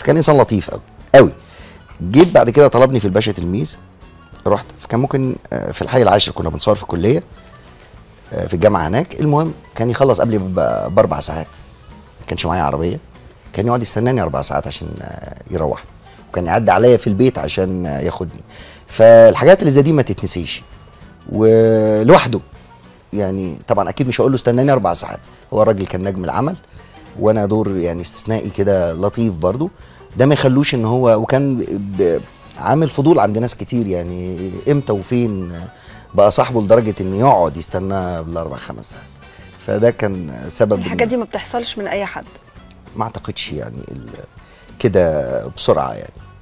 فكان انسان لطيف قوي قوي جيت بعد كده طلبني في الباشا تلميذ رحت فكان ممكن آه، في الحي العاشر كنا بنصور في الكليه آه، في الجامعه هناك المهم كان يخلص قبلي ب- باربع ساعات ما كانش معايا عربيه كان يقعد يستناني اربع ساعات عشان آه، يروح وكان يعدي عليا في البيت عشان آه، ياخدني فالحاجات اللي زي دي ما تتنسيش ولوحده يعني طبعا اكيد مش هقول له استناني اربع ساعات هو الراجل كان نجم العمل وانا دور يعني استثنائي كده لطيف برضو ده ما يخلوش ان هو وكان ب- عامل فضول عند ناس كتير يعني امتى وفين بقى صاحبه لدرجه ان يقعد يستنى بالاربع خمس ساعات فده كان سبب الحاجات إن- دي ما بتحصلش من اي حد ما اعتقدش يعني ال- كده بسرعه يعني